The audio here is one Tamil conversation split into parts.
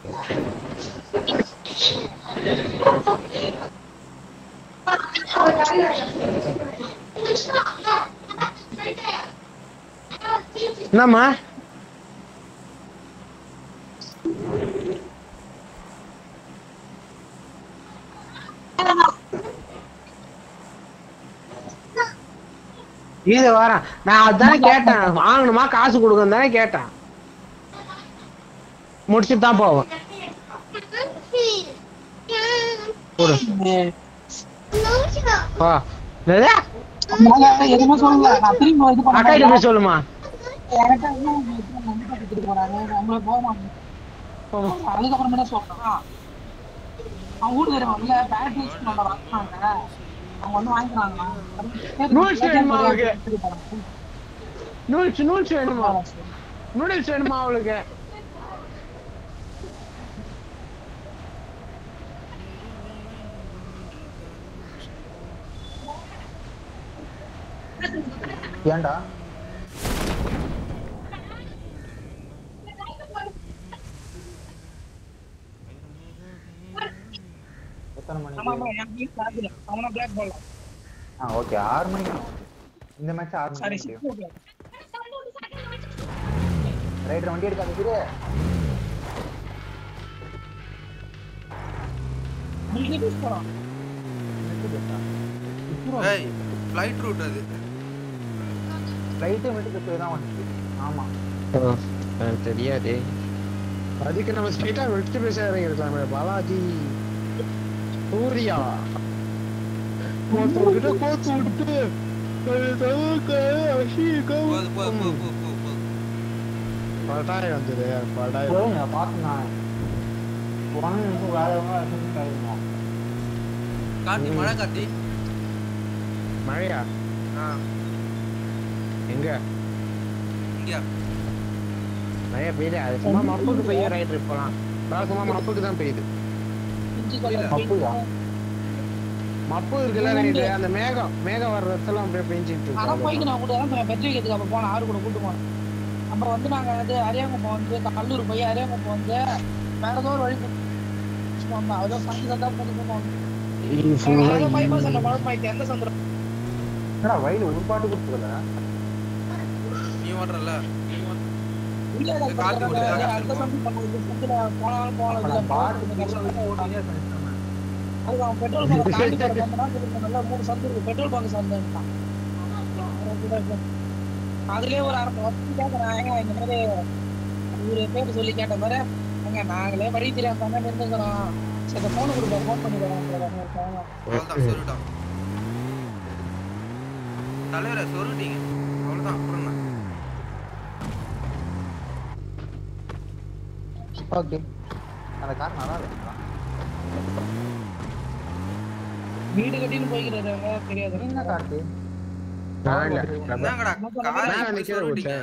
என்னம்மா இது வரேன் நான் அதானே கேட்டேன் வாங்கணுமா காசு கொடுக்கணும் தானே கேட்டேன் முடிச்சுட்டு தான் போவேன் கொடு போ என்னது? அதனால எதுவுமே சொல்லல நான் திரும்பி இது பண்ண அக்கா கிட்ட போய் சொல்லுமா என்கிட்ட இன்னும் கண்டிப்பா கொடுத்துட்டு போறாங்க நம்மள போக மாட்டோம் அதுக்கப்புறமே சொல்றான் அவன் வீடு தெரியும் இல்ல பேட்டரி யூஸ் பண்ண வாங்கினாங்க அவங்க வந்து வாங்கிக்கிறாங்க நூல்ஸ் வேணுமா அவளுக்கு? நூல்ஸ் நூல்ஸ் வேணுமா நூடுல்ஸ் வேணுமா அவளுக்கு ஏன்டா எத்தனை ஆமா மணிக்கு ஆமா என் வீட்டுல ஆகல அவனா பிளாக் பால் ஆ ஓகே ஆறு மணிக்கு இந்த மேட்ச் ஆறு சாரி மணிக்கு ரைடர் வண்டி எடுக்காது இரு மில்கி போறான் ஏய் ஃப்ளைட் ரூட் அது ஃப்ளைட்டே மட்டும் போய் தான் வந்துச்சு ஆமா தெரியாது அதுக்கு நம்ம ஸ்ட்ரெயிட்டா வெட்டு பேச இறங்கிருக்கலாமே பாலாஜி சூர்யா ஒருத்தர்கிட்ட கோத்து விட்டு ஒரு தவிர்க்க அஷீகம். போது போது போ போ போ போ படாய் வந்தது படாய் போதுங்க பார்த்து நான் ஒன் நிமிஷம் வேற எவ்வளோ கிடைக்குமா கார்த்தி மழை கார்த்தி மழையா ஆ எங்க இங்கயா மழையா பெய்யுது அது சும்மா மப்புக்கு பெய்ய ரைட் போலாம் நான் சும்மா மப்புக்கு தான் பெய்யுது இஞ்சி கலர் அப்படியா மப்பு இருக்குல்ல ரைட்டு அந்த மேகம் மேகம் வர்ற இடத்துல அப்படியே பெஞ்சிட்டு ஆனா இருக்கு போய்க்கு நான் கூட தான் பெட்ரி கேட்டுக்கு அப்ப போனேன் ஆறு கூட கூட்டு போனேன் அப்புறம் வந்து நாங்க வந்து அரியாங்குப்பம் வந்து கல்லூர் போய் அரியாங்குப்பம் வந்து வேற ஏதோ ஒரு வழி சும்மா வந்தோம். அதோ சந்தை தான் போட்டு போனோம் பைபாஸ் என்ன குழப்பாயிட்டு எந்த சந்திரம் என்னடா வயலு ஒரு பாட்டு கொடுத்துக்கல நீ ஓடுறல நீ ஓடுற இல்ல இல்ல, காத்து அந்த விடுதா, அந்த சந்தை பண்ண சந்தில போனாலும் போகலாம் இல்ல பாட்டு அது அவன் பெட்ரோல் பங்க் தாண்டி போற சந்தை தான் நல்லா மூணு சந்தை இருக்கு பெட்ரோல் பங்க் சந்தைன்ட்டான் அதுலயே ஒரு அரை வருஷம் கேட்கறேன் ஏங்க இந்த மாதிரி ஒரு பேர் சொல்லி கேட்ட மாதிரி ஏங்க நாங்களே வழி தெரியாம தானே நின்றுக்கிறோம் சரி இந்த போன் கொடுப்பா ஃபோன் பண்ணி தரேன் அவ்வளோதான் சொல்லிட்டோம் தலைவரை சொல்லிட்டீங்க அவ்வளோதான் அப்புறம் என்ன ஓகே அந்த கார் நல்லா இருக்குங்களா வீடு கட்டின்னு போய்க்கிறாங்க தெரியாது நீ என்ன கார்த்தி நான் இல்ல என்னங்கடா காரை நான் இப்படி நிக்கிற சொல்லிட்டீங்க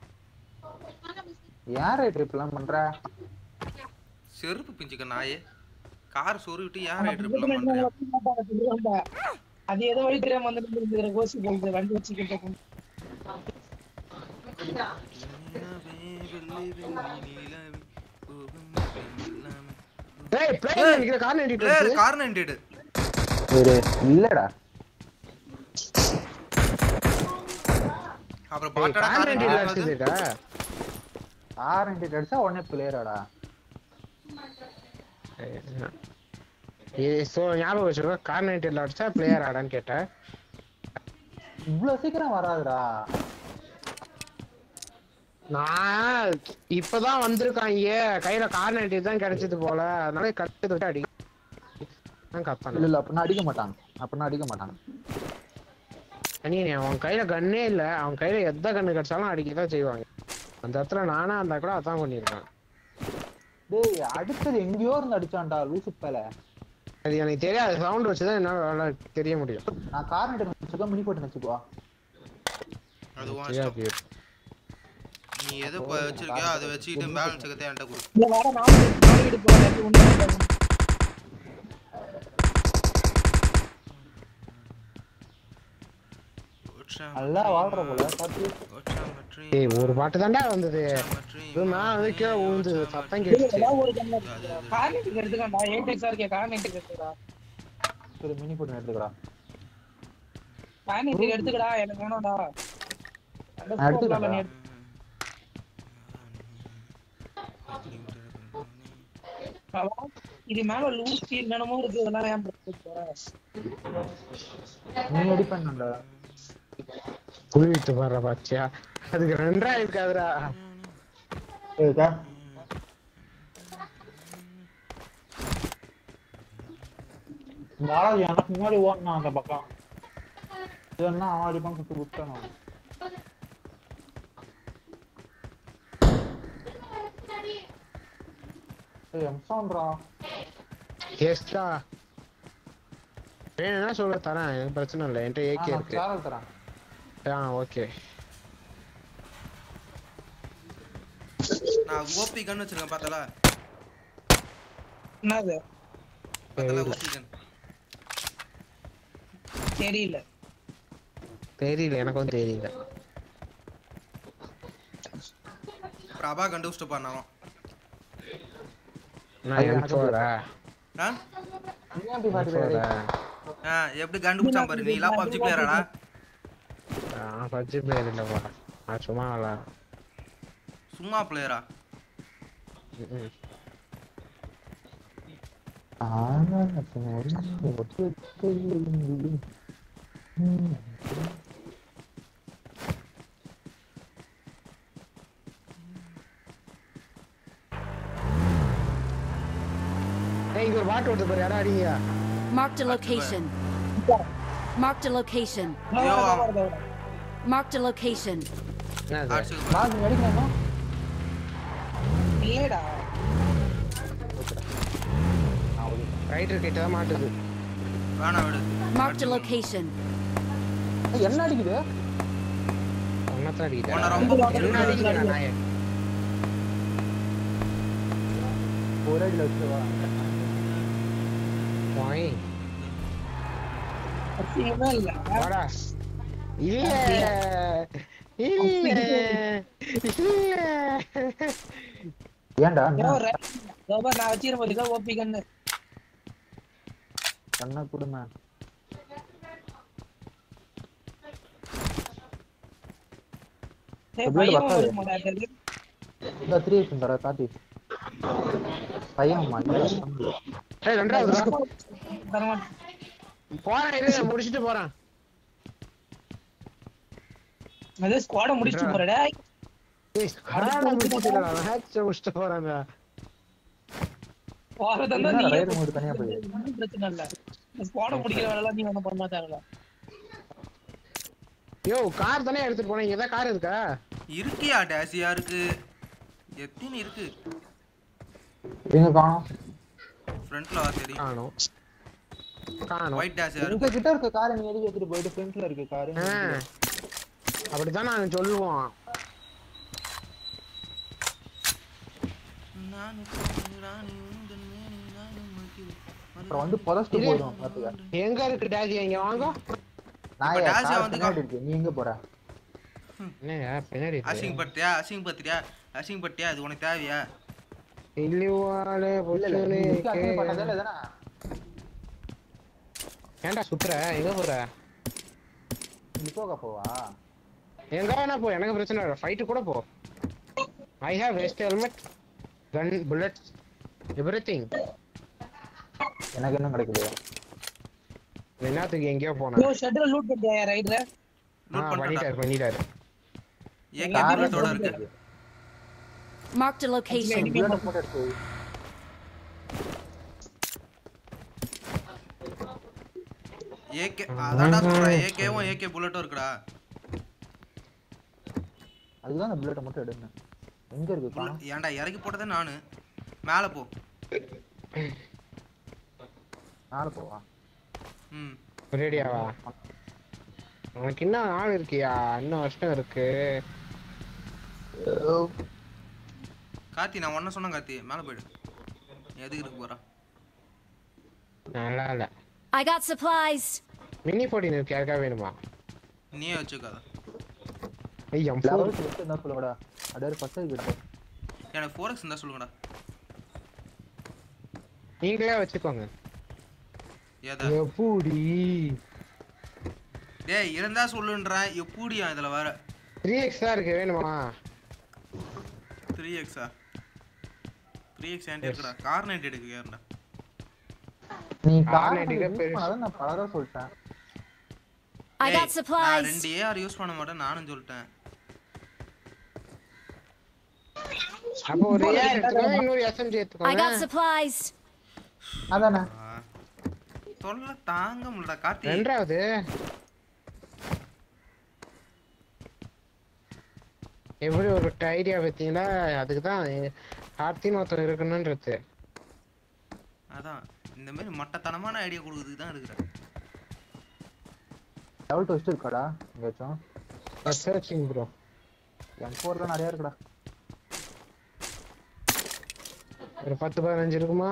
யார் ரைட் இப்பெல்லாம் பண்ற செருப்பு பிஞ்சுக்க நாயே கார் சொருவிட்டு ஏன் ரைட் இப்படிலாம் பண்றேன் அது ஏதோ வழி தெரியாம வந்துட்டு இருக்கிற கோசி போகுது வண்டி வச்சுக்கிட்டு டேய் பிளேயர் நிக்கிற கார் நின்னுட்டு பிளேயர் இருக்கு கார் நைன்டெடு ஒரு இல்லடா அப்புறம் டேய், பாட்டடா கார் கார் நின்னுட்டு நைன்டெட் அடிச்சிருக்கா ஆர் நைன்டி அடிச்சா உடனே பிளேயராடா இது சோ ஞாபகம் வச்சிருக்கோம் கார் நைன்டில அடிச்சா பிளேயர் ஆடான்னு கேட்டேன் இவ்வளவு சீக்கிரம் வராதுடா நான் இப்பதான் வந்திருக்காங்க கையில கார் நைன்டி தான் கிடைச்சது போல அதனால கட்டு விட்டு அடி நான் இல்ல கத்தானே இல்ல அப்படின்னா அடிக்க மாட்டாங்க அப்படின்னா அடிக்க மாட்டாங்க நீ அவன் கையில கண்ணே இல்ல அவன் கையில எந்த கண்ணு கிடைச்சாலும் அடிக்கதான் செய்வாங்க அந்த இடத்துல நானா இருந்தா கூட அதான் பண்ணிருக்கேன் டேய் அடுத்தது எங்கேயோ இருந்து அடிச்சான்டா லூசு பேல அது எனக்கு தெரியாது சவுண்ட் வச்சுதான் என்னால தெரிய முடியும் நான் கார் நைட்டு வச்சுக்கோ மினி போட்டு வச்சுக்கோ அது உன் தெரியாது. இஷ்டம். நீ எதை ப- வச்சிருக்கியோ அதை வச்சுக்கிட்டு பேலன்ஸ் எடுத்து என்கிட்ட கொடு இல்ல வர நாலு நாலு வீடு போறாங்க ஒண்ணு நல்லா வாழ்ற போல பார்த்து ஏய் ஒரு பாட்டு தான்டா வந்தது இது நான் வந்து கீழே விழுந்து சத்தம் கேட்டுச்சு ஏதாவது ஒரு கண்ணு கார்னெட்டுக்கு எடுத்துக்கண்டா எயிட் எக்ஸா இருக்கே கார்னெட்டுக்கு எடுத்துக்கடா சரி மினி போட்டு எடுத்துக்கடா கார்னெட்டுக்கு எடுத்துக்கடா எனக்கு வேணும்டா அந்த நான் எடுத்துக்கிறேன்டா. ஸ்கோப்ல நீ எடுத்து- அவா, இது மேல லூசி என்னென்னமோ இருக்கு இதெல்லாம் ஏன் போட்டு நீ எடி பண்ணல புழுவிட்டு பாடுற பாச்சியா அதுக்கு ரெண்டா இருக்காதுடா ஏக்கா இந்த ஆளு எனக்கு முன்னாடி ஓடணும் அந்த பக்கம் இதுன்னா அவன் அடிப்பான் குத்து விட்டான் ஏய் எம்சான்டா எஸ்டா வேணும்னா சொல்ல தரேன் எனக்கு பிரச்சனை இல்லை என்கிட்ட ஏகே நான் இருக்கு சேரல் தரேன் ஆ ஓகே நான் ஓபி கன் வச்சிருக்கேன் பார்த்தல என்னது பார்த்தல ஓபி கன் தெரியல தெரியல எனக்கும் தெரியல பிரபா கண்டுபிடிச்சிட்டு பண்ணான் நான் அது எம் எனக்கு ஃபோரா ஆ நீ ஏன் போய் பாத்துக்கிற ஆ எப்படி கண்டுபிடிச்சான் பாரு நீ எல்லாம் பப்ஜி பிளேயராடா நான் பப்ஜி பிளேயர் இல்லைப்பா நான் சும்மா விளாட்றேன் சும்மா பிளேயரா ம்ம். ஏய் இங்க ஒரு பாட்டு வருது பாரு யாரா அடிங்க Marked a location. Marked a location. ஐயோ Marked a location. என்னது அடிச்சு நான் அடிக்கணுமா இல்லடா ரைட்டர் கிட்ட தான் மாட்டுது வேணாம் விடு Marked a location. என்ன அடிக்குது ஒன்னத்தான் அடிக்கிட்டா உன்னை ரொம்ப என்ன பிடிச்சிருக்கு அடிக்கிறா நாயே ஒரே அடியில் வச்சு வா வாய் அசிங்கமே இல்ல வாடா இல்ல இல்ல இல்ல ஏன்டா ஏதோ ஒரு இதோ பாரு, நான் வச்சிருக்க பாரு, இதோ ஓபி கண்ணு கண்ணை கொடுமை ஏய், எப்படி பையன் பக்காது? ஒரு மாட்டாரு. இந்த த்ரீ தர காட்டி பையன் ஏய் ரெண்டாவது தரமாட்டேன். போறேன் இரு நான் முடிச்சிட்டு போறேன் அது ஸ்குவாட முடிச்சுட்டு போறடா ஏய் கராடா முடிச்சிட்டு மேட்ச் முடிச்சிட்டு போறேன் போறதா என்ன நீ ரைடு மூடு தனியா போய் ஒண்ணும் பிரச்சனை இல்ல ஸ்குவாட முடிக்கிற வேலை நீ ஒண்ணும் பண்ண தேவையில்ல யோ கார் தானே எடுத்துட்டு போனேன் இங்க தான் கார் இருக்கா இருக்கியா டேசியா இருக்கு எத்தனை இருக்கு எங்க காணோம் ஃப்ரண்ட்ல வா தெரியும் காணும் காணும் ஒயிட் டேசியா உங்க இருக்கு கிட்ட இருக்க காரை நீ எதுக்கு எடுத்துட்டு போயிட்டு ஃப்ரண்ட்ல இருக்க காரு ஆ, அப்படித்தான் நான் சொல்லுவோம் நானு ராணி உந்தன் மேனி நானும் மகிழ். அப்புறம் வந்து புதச்சிட்டு போயிடும் பாத்துக்க எங்க இருக்கு டேஜி இங்க வாங்க நான் இப்ப ஏன் டாஷா கார் வந்து பின்னாடி இருக்கு நீ எங்க போற என்னங்க பின்னாடி இருக்கு? அசிங் பட்டியா அசிங் பத்திரியா அசிங் பட்டியா இது உனக்கு தேவையா இல்லிவாலே இல்ல இல்ல நீ புச்சுனே இதுக்கு attend கே- பண்ணதே இல்ல தானே ஏன்டா சுத்துற எங்க போற நீ போக போவா எங்க வேணா போ எனக்கு பிரச்சனை இல்லை ஃபைட்டு கூட போ I have vest helmet gun bullet everything எனக்கு என்ன கிடைக்குது என்னத்துக்கு எங்கேயோ யோ போனேன் ஷெட்ல லூட் பண்ணியா ரைட்ல ஆ லூட் பண்ணிட்டா பண்ணிட்டாரு பண்ணிட்டாரு ஏகே கார்ல புல்லட்டோட இருக்கு Marked a location. புல்லட் போட்டு எடுத்து வை. ஏகே அதான்டா சொல்றேன் ஏகேவும் ஏகே புல்லட்டும் இருக்குடா அதுதான் அந்த புல்லட்டை மட்டும் எடுங்க எங்க இருக்கு காணோம் புல்லட் ஏன்டா இறக்கி போட்டதே நானு மேல போ நாலு போவா ம் ரெடியாவா உனக்கு இன்னும் நாள் இருக்கியா இன்னும் வருஷம் இருக்கு கார்த்தி நான் ஒன்ன சொன்னேன் கார்த்தி மேல போயிடு நீ எதுக்கு இருக்கு போறா நல்லா இல்ல I got supplies. மினி போட்டின் இருக்கு யாருக்கா வேணுமா நீயே வச்சுக்காத ஐய் எம் ஃபோர் லெவல்ஸ் வச்சு என்ன சொல்லுங்கடா அப்படியே ஃபர்ஸ்ட் கிட்ட எனக்கு ஃபோர் எக்ஸ் இருந்தா சொல்லுங்கடா நீங்களே வச்சுக்கோங்க ஏதா எப்படி டேய் இருந்தா சொல்லுன்றேன் எப்படியா இதுல வேற த்ரீ எக்ஸ் தான் இருக்கு வேணுமா த்ரீ எக்ஸா த்ரீ எக்ஸ் ஏன்ட்டு இருக்குடா கார் நைட் எடுக்க கேருடா நீ ஆ, கார் நான் டிக்கெட் யூஸ் பெருசு. பண்ணாத நான் பலரா சொல்லிட்டேன் I got நான் supplies. ரெண்டு ஏஆர் யூஸ் பண்ண மாட்டேன் நானும் சொல்லிட்டேன் அப்போ ஒரு ஏஆர் எடுத்துக்கோங்க இன்னொரு எஸ்எம்ஜி I எடுத்துக்கோங்க got supplies. அதானே ஆ. தொல்லை தாங்க முடியலடா கார்த்தி ரெண்டாவது எப்படி ஒரு ஐடியா பார்த்தீங்கன்னா அதுக்கு தான் ஆர்த்தின்னு ஒருத்தர் இருக்கணுன்றது அதான் இந்த மாதிரி மட்டத்தனமான ஐடியா கொடுக்குறதுக்கு தான் இருக்கிறேன் லெவல் டெஸ்ட் இருக்காடா எங்கேயாச்சும் சர்ச்சிங் ப்ரோ எம் ஃபோர் தான் நிறைய இருக்குடா ஒரு பத்து பதினஞ்சு இருக்குமா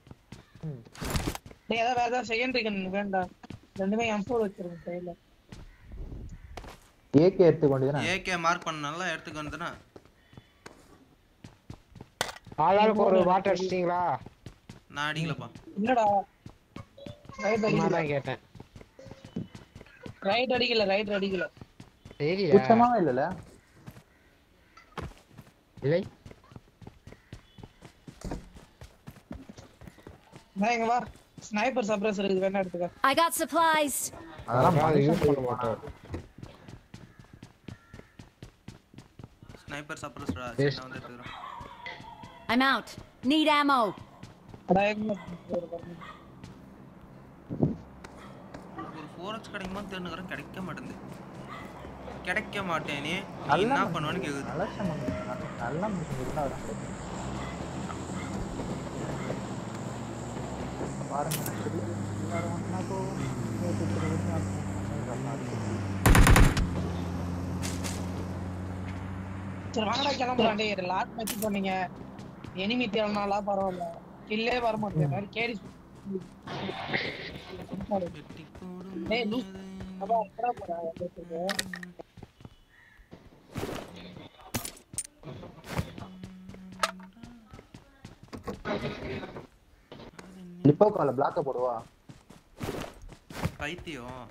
நீ ஏதாவது வேற ஏதாவது செகண்டரி கன் வேண்டாம் ரெண்டுமே எம் ஃபோர் வச்சிருக்கேன் கையில ஏகே எடுத்துக்க வேண்டியதுதானே ஏகே மார்க் பண்ணனால எடுத்துக்க வந்துனா ஆளாளுக்கு ஒரு வாட்டர் அடிச்சிட்டீங்களா நான் அடிக்கலப்பா இல்லடா ரைட் சும்மா அடிக்கல தான் கேட்டேன் ரைட் அடிக்கல ரைட் அடிக்கல தெரியல சுத்தமாவே இல்லைல்ல இல்லை நான் இங்க வா ஸ்னைப்பர் சப்ரஸர் இருக்கு வேணா எடுத்துக்க I got supplies. அதெல்லாம் அதை மனுஷன் யூஸ் பண்ண மாட்டோம் ஸ்னைப்பர் சப்ரஸ்டா Yes. சரி நான் வந்து எடுத்துக்கிறேன் I'm out. Need ammo. அடா எங்க ஒரு ஃபோர் எக்ஸ் கிடைக்குமா தெரிஞ்சுக்கிறேன் கிடைக்க மாட்டேங்குது கிடைக்க மாட்டேனே நீ நல்ல என்ன மனுஷன். பண்ணுவேன்னு கேக்குது நல்ல மனுஷன். நல்ல- நல்ல மனுஷன் இருந்தா வரும். பாருங்க எல்லாரும் ஒண்ணாக்கோ, நேத்து இப்படி இருந்தாங்க. சரி வாங்கடா கிளம்பலாம் டேய் லாஸ்ட் மேட்ச் பண்ணீங்க எனிமி தேவனாலா பரவாயில்ல கில்லே வர மாட்டேன் கேரி வெட்டி போடும் டேய் லூஸ் அப்பா எங்கடா போறா பேசுறது லிப்போ கால பிளாக்க போடுவா பைத்தியம்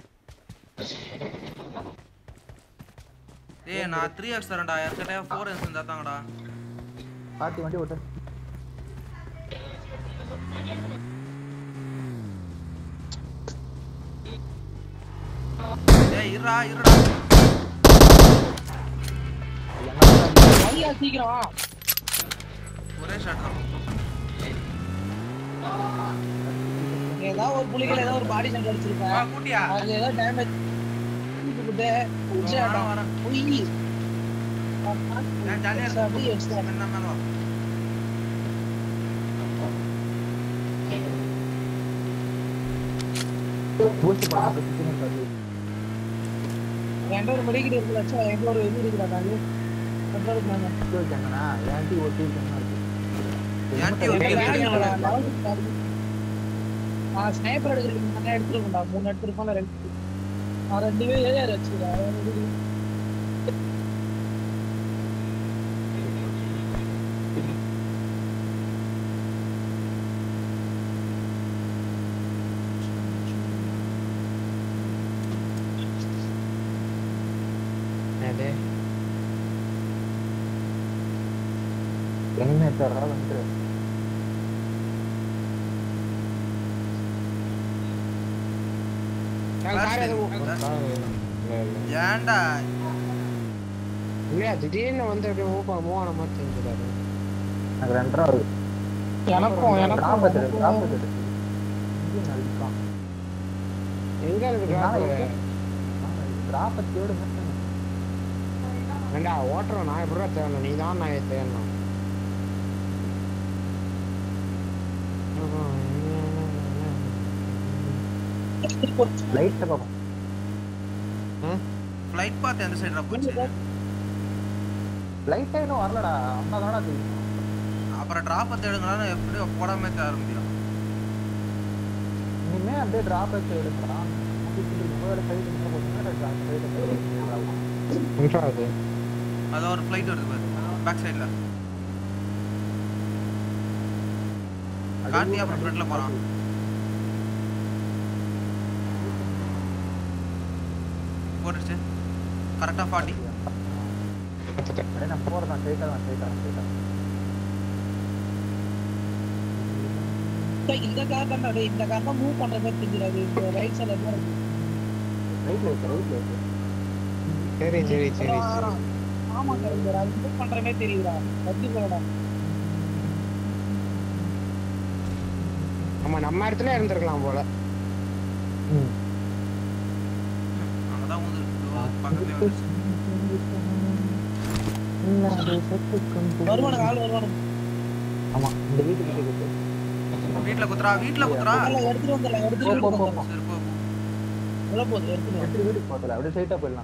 ஏய் நான் த்ரீ எக்ஸ் தரேன்டா யார்கிட்ட ஃபோர் எக்ஸ் இருந்தா தாங்கடா பாத்தி வண்டி ஓட்டு ஏய் இருடா இருடா ஐயா சீக்கிரம் ஒரே ஷாட் தான் ஏதாவது ஒரு புலிகள் ஏதாவது ஒரு பாடி ஷாட் வா அடிச்சிருப்பேன் கூட்டியா அது ஏதாவது டேமேஜ் வரேன், வரேன். நான் ஜாலியா இருக்கேன் என்ன மேல வா பூஸ்ட் பண்ணா சுத்தி நிக்காது என்கிட்ட ஒரு மெடிக்கல் இருக்குல்ல சே, எங்க ஒரு இது இருக்குடா நாலு பெட்ரோல் இருந்தாங்க இருக்காங்கண்ணா ஏன்டி ஓட்டி இருக்காங்க இருக்கு ஏன்டி எங்க ஓட்டி வேலை இருக்கு? இல்லடா, லெவலுக்கு பாரு. நான் ஸ்னைப்பர் எடுக்கிறதுக்கு நிறைய எடுத்துருக்கேன்டா மூணு எடுத்துருக்கோம்ல ரெண்டு நான் ரெண்டு பேரும் ஏரியா வச்சுக்கிறேன் அது எனிமேட்டர் வந்துரு கார் எதுவும் இல்ல. இல்ல, இல்ல. ஏன்டா இல்லையா திடீர்னு வந்து அப்படியே மூவ் மூவ் ஆன மாதிரி தெரிஞ்சுடாது எனக்கு ரெண்டாவது எனக்கும் டிராப் எடுத்து எனக்கும் டிராப் எடுத்து இங்கே நடிக்கான் எங்க இருக்கு டிராப் டிராப் தேடு ஏண்டா ஓட்டுறோம் நான் எப்படா தேடணும் நீ தான் நான் தேடணும் லைட்டை பார்ப்போம் ஃப்ளைட் பார்த்து எந்த சைடுடா போச்சு லைட்டா இன்னும் வரலடா அம்மா தானடா தெரியும் அப்புறம் டிராப்பை தேடுங்களான்னு எப்படியோ போடாம தேட ஆரம்பிக்கிறோம் இனிமே அப்படியே டிராப் எடுத்து எடுக்கலாம் நிமிஷம் ஆகுது அதான் ஒரு ஃப்ளைட் வருது பாரு பேக் சைடில் கார்த்தி அப்புறம் ஃப்ரண்ட்ல போறான் போட்டுருச்சு கரெக்டாக ஃபார்ட்டி நான் போறதான் ஸ்ட்ரைட்டா தான் ஸ்ட்ரைட்டா ஸ்ட்ரைட்டா டேய், இந்த கார் தான் டேய், இந்த கார் தான் மூவ் பண்ற மாதிரி தெரிஞ்சிடாது இந்த ரைட் சைடுல தான் இருக்கு ரைட்ல இருக்கு ரைட்ல இருக்கு சரி சரி சரி சரி ஆமாங்க இந்த அது மூவ் பண்ற மாதிரி தெரியுதுடா வண்டி போடா ஆமா நம்ம இடத்துல இருந்திருக்கலாம் போல அங்கே தான் வந்து பக்கத்துலேயே வந்துருச்சு வருவானுங்க ஆள் வருவானுங்க ஆமா இந்த வீட்டுக்கு கிட்ட இருக்கு வீட்டில் குத்துறா வீட்டில் குத்துறா அதெல்லாம் எடுத்துட்டு வந்துடலாம் எடுத்துட்டு போ, போ, வந்துடலாம் சரி போ போ. உள்ள போகுது எடுத்துட்டு வந்து எடுத்து வீட்டுக்கு போகல அப்படியே ஸ்ட்ரைட்டா போயிடலாம்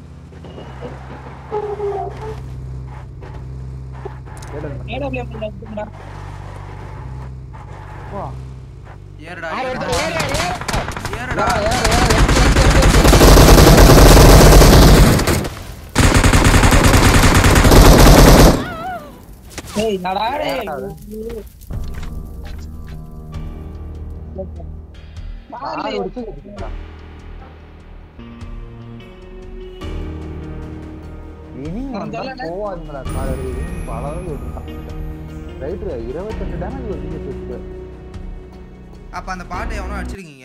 ஏடல் பண்ணு. ஏடபிள்யூ பண்ண எடுத்துங்கடா போ. ஏறுடா யார் ஏறுடா ஒருத்தர் ஏறு, ஏறு. ஏறுடா டேய் நடா டேய் ஏறாது. ஆறு பாரு. அடிச்சு வச்சுக்கிட்டா. இனி வந்தா சொல்லல. போவாதுங்களா கார் எடுக்குது பல ரைட்டு இருபத்தெட்டு டேமேஜ் வச்சுட்டு அப்போ அந்த பாட்டை எவனோ அடிச்சிருக்கீங்க